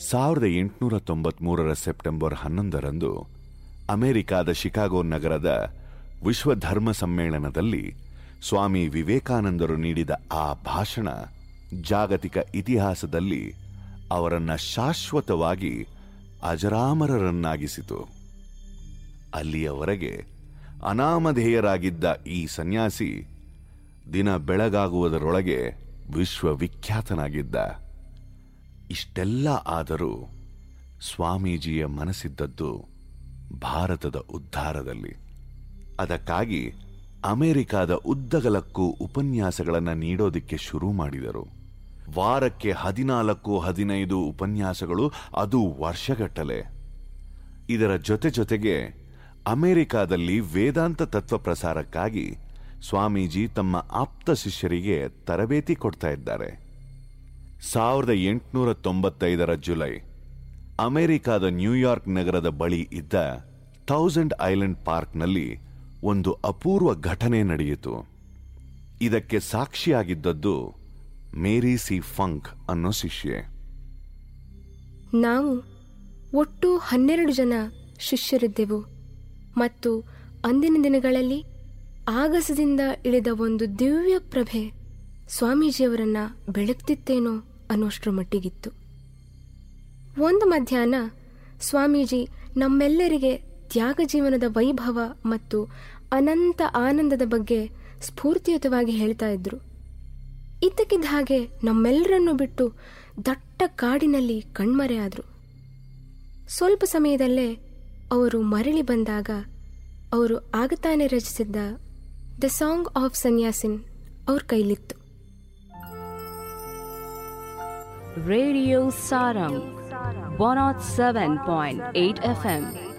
ಸಾವಿರದ ಎಂಟುನೂರ ತೊಂಬತ್ಮೂರರ ಸೆಪ್ಟೆಂಬರ್ ಹನ್ನೊಂದರಂದು ಅಮೆರಿಕಾದ ಶಿಕಾಗೋ ನಗರದ ವಿಶ್ವ ಧರ್ಮ ಸಮ್ಮೇಳನದಲ್ಲಿ ಸ್ವಾಮಿ ವಿವೇಕಾನಂದರು ನೀಡಿದ ಆ ಭಾಷಣ ಜಾಗತಿಕ ಇತಿಹಾಸದಲ್ಲಿ ಅವರನ್ನ ಶಾಶ್ವತವಾಗಿ ಅಜರಾಮರರನ್ನಾಗಿಸಿತು ಅಲ್ಲಿಯವರೆಗೆ ಅನಾಮಧೇಯರಾಗಿದ್ದ ಈ ಸನ್ಯಾಸಿ ದಿನ ಬೆಳಗಾಗುವುದರೊಳಗೆ ವಿಶ್ವವಿಖ್ಯಾತನಾಗಿದ್ದ ಇಷ್ಟೆಲ್ಲ ಆದರೂ ಸ್ವಾಮೀಜಿಯ ಮನಸ್ಸಿದ್ದದ್ದು ಭಾರತದ ಉದ್ಧಾರದಲ್ಲಿ ಅದಕ್ಕಾಗಿ ಅಮೆರಿಕಾದ ಉದ್ದಗಲಕ್ಕೂ ಉಪನ್ಯಾಸಗಳನ್ನು ನೀಡೋದಿಕ್ಕೆ ಶುರು ಮಾಡಿದರು ವಾರಕ್ಕೆ ಹದಿನಾಲ್ಕು ಹದಿನೈದು ಉಪನ್ಯಾಸಗಳು ಅದು ವರ್ಷಗಟ್ಟಲೆ ಇದರ ಜೊತೆ ಜೊತೆಗೆ ಅಮೆರಿಕಾದಲ್ಲಿ ವೇದಾಂತ ತತ್ವ ಪ್ರಸಾರಕ್ಕಾಗಿ ಸ್ವಾಮೀಜಿ ತಮ್ಮ ಆಪ್ತ ಶಿಷ್ಯರಿಗೆ ತರಬೇತಿ ಕೊಡ್ತಾ ಇದ್ದಾರೆ ಸಾವಿರದ ಎಂಟುನೂರ ತೊಂಬತ್ತೈದರ ಜುಲೈ ಅಮೆರಿಕಾದ ನ್ಯೂಯಾರ್ಕ್ ನಗರದ ಬಳಿ ಇದ್ದ ಥೌಸಂಡ್ ಐಲ್ಯಾಂಡ್ ಪಾರ್ಕ್ನಲ್ಲಿ ಒಂದು ಅಪೂರ್ವ ಘಟನೆ ನಡೆಯಿತು ಇದಕ್ಕೆ ಸಾಕ್ಷಿಯಾಗಿದ್ದದ್ದು ಮೇರಿ ಸಿ ಫಂಕ್ ಅನ್ನೋ ಶಿಷ್ಯೆ ನಾವು ಒಟ್ಟು ಹನ್ನೆರಡು ಜನ ಶಿಷ್ಯರಿದ್ದೆವು ಮತ್ತು ಅಂದಿನ ದಿನಗಳಲ್ಲಿ ಆಗಸದಿಂದ ಇಳಿದ ಒಂದು ದಿವ್ಯ ಪ್ರಭೆ ಸ್ವಾಮೀಜಿಯವರನ್ನ ಬೆಳಗ್ತಿತ್ತೇನೋ ಅನ್ನೋಷ್ಟರ ಮಟ್ಟಿಗಿತ್ತು ಒಂದು ಮಧ್ಯಾಹ್ನ ಸ್ವಾಮೀಜಿ ನಮ್ಮೆಲ್ಲರಿಗೆ ತ್ಯಾಗ ಜೀವನದ ವೈಭವ ಮತ್ತು ಅನಂತ ಆನಂದದ ಬಗ್ಗೆ ಸ್ಫೂರ್ತಿಯುತವಾಗಿ ಹೇಳ್ತಾ ಇದ್ರು ಇದ್ದಕ್ಕಿದ್ದ ಹಾಗೆ ನಮ್ಮೆಲ್ಲರನ್ನು ಬಿಟ್ಟು ದಟ್ಟ ಕಾಡಿನಲ್ಲಿ ಕಣ್ಮರೆಯಾದ್ರು ಸ್ವಲ್ಪ ಸಮಯದಲ್ಲೇ ಅವರು ಮರಳಿ ಬಂದಾಗ ಅವರು ಆಗತಾನೆ ರಚಿಸಿದ್ದ ದ ಸಾಂಗ್ ಆಫ್ ಸನ್ಯಾಸಿನ್ ಅವ್ರ ಕೈಲಿತ್ತು Radio Saram 107.8 FM.